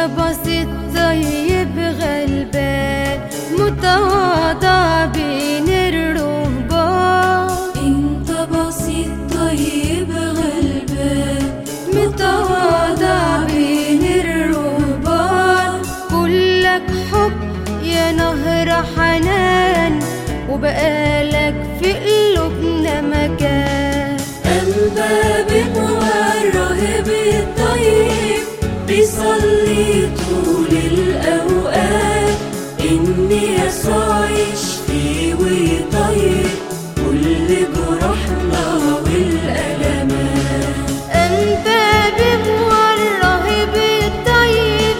بسيط طيب غلبان متواضع بين الرهبان انت بسيط طيب غلبان متواضع بين الرهبان كلك حب يا نهر حنان وبقالك في قلوبنا مكان الباب والراهب الطيب بيصلي طول الأوقات إن يسوع يشفي ويطيب كل جروحنا والألمات الباب والراهب الطيب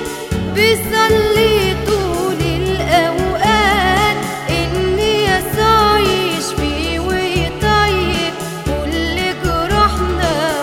بيصلي طول الأوقات إن يسوع يشفي ويطيب كل جروحنا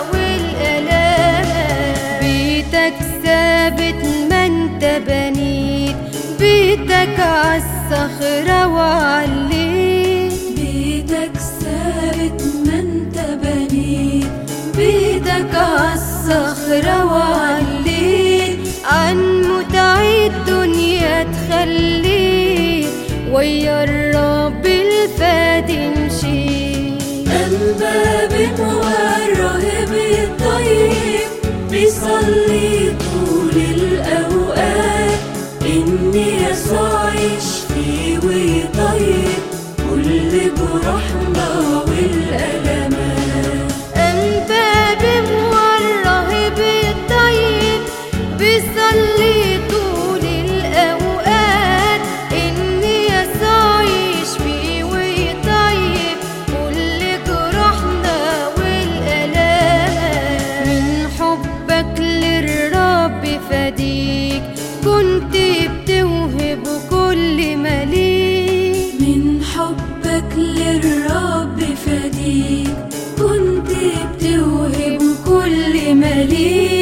والآلام بيتك ثابت ما انت بنيت بيتك عالصخرة وعليت بيتك ثابت ما انت بنيت بيدك عالصخرة وعليت عن متع الدنيا تخليت ويا الرب الفادي مشيت الباب والراهب الطيب بيصلي طول الأوقات إن يسوع يشفي ويطيب كل جروحنا والألمات الباب والراهب الطيب بيصلي طول الأوقات إن يسوع يشفي ويطيب كل جروحنا والآلام من حبك للرب فديك كنت بتوهب كل مليك من حبك للرب فديك كنت بتوهب كل مليك